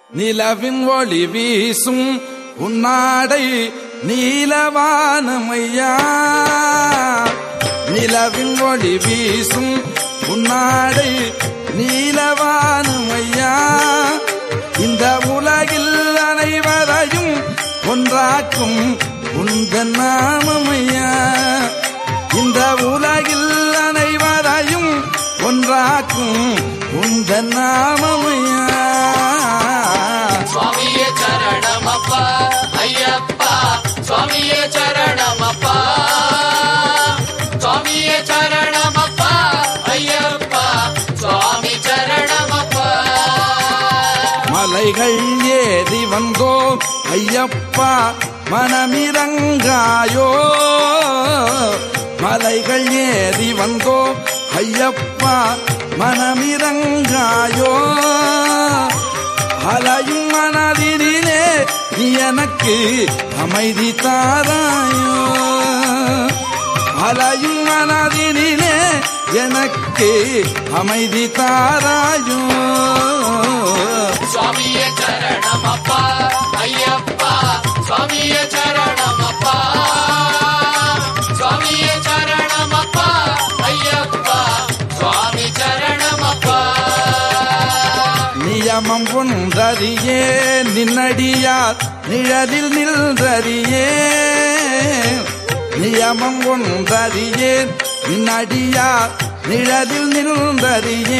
நிலவின் ஒளி வீசும் உன்னாடை நீலவானமையா நிலவின் ஒளி வீசும் உன்னாடை நீலவானமையா இந்த உலகில் அனைவரையும் ஒன்றாக்கும் உந்தன் நாமமையா இந்த உலகில் அனைவரையும் ஒன்றாக்கும் உந்தன் நாமமையா சுவாமியே சரணமப்பா ஐயப்பா சுவாமியே சரணமப்பா சுவாமியே சரணமப்பா ஐயப்பா சுவாமி சரணமப்பா மலைகள் ஏறி வந்தோ ஐயப்பா மனமிரங்காயோ மலைகள் ஏறி வந்தோ ஐயப்பா மனமிரங்காயோ அலையும் மனதினிலே நீ எனக்கு அமைதி தாராயோ அலையும் மனதினிலே எனக்கு அமைதி தாராயோ சுவாமியே சரணமப்பா ஐயப்பா சுவாமியே சரணமப்பா சுவாமியே சரணமப்பா ஐயப்பா சுவாமி சரணமப்பா நியமம் ஒன்றறியே நின்னடியார் நிழலில் நின்றறியே நியமம் ஒன்றறியே நின்னடியார் நிழலில் நின்றறியே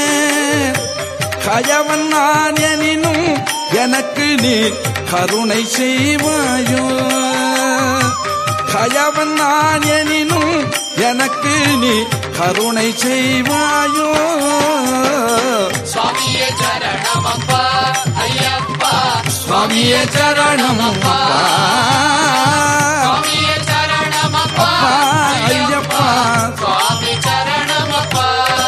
கயவன் நான் எனினும் எனக்கு நீ கருணை செய்வாயோ கயவன் நான் எனினும் எனக்கு நீ கருணை செய்வாயோ சுவாமியே சரணமப்பா ஐயப்பா சுவாமியே சரணமப்பா சுவாமியே சரணமப்பா ஐயப்பா சுவாமி சரணமப்பா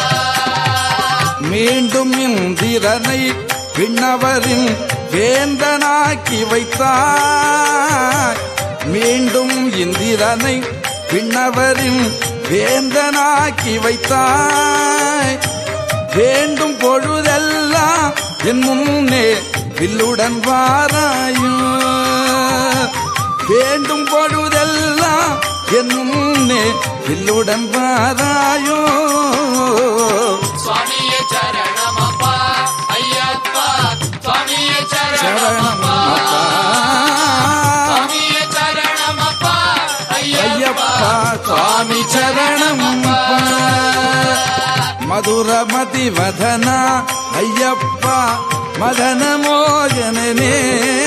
மீண்டும் இந்திரனை விண்ணவரின் வேந்தனாக்கி வைத்தாய் மீண்டும் இந்திரனை விண்ணவரின் வேந்தனாக்கி வைத்தாய் வேண்டும் பொழுதெல்லாம் என் முன்னே வில்லுடன் வாராயோ வேண்டும் பொழுதெல்லாம் என் முன்னே வில்லுடன் வாராயோ சுவாமியே சரணமப்பா ஐயப்பா சுவாமியே சரணமப்பா சரணமப்பா சுவாமியே சரணமப்பா ஐயப்பா சுவாமி சரணமப்பா மதுரமதி வதன ஐயப்பா மதன மோகனனே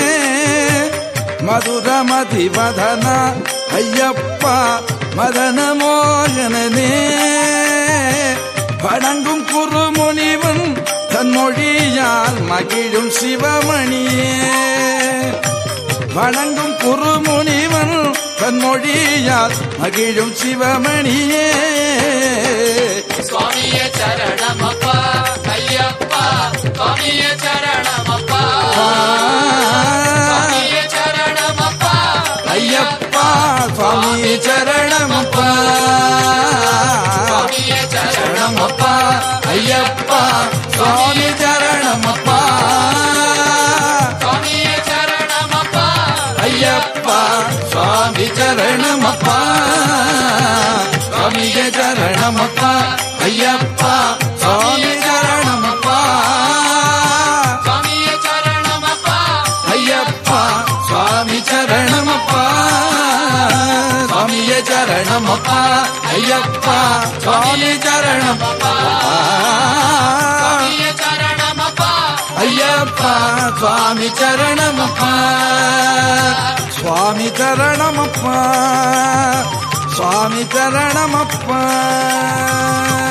மதுரமதி வதன ஐயப்பா மதன மோகனனே வணங்கும் குருமுனிவன் தன் மொழியால் மகிழும் சிவமணியே வணங்கும் குருமுனிவன் தன் மொழியால் மகிழும் சிவமணியே சுவாமியே சரணமப்பா ஐயப்பா சுவாமியே சரணமப்பா சுவாமியே சரணமப்பா ஐயப்பா சுவாமி சரணமப்பா சுவாமியே சரணமப்பா ஐயப்பா சுவாமி சரணமப்பா சுவாமியே சரணமப்பா ஐயப்பா சுவாமி சரணமப்பா சுவாமிய சரணமப்பா ஐயப்பா சுவாமி சரணமப்பா சுவாமியே சரணமப்பா ஐயப்பா சுவாமி சரணமப்பா சுவாமிய சரணமப்பா ஐயப்பா சுவாமி சரணமப்பா சுவாமியே சரணமப்பா ஐயப்பா சுவாமி சரணமப்பா சுவாமி சரணமப்பா சுவாமி சரணமப்பா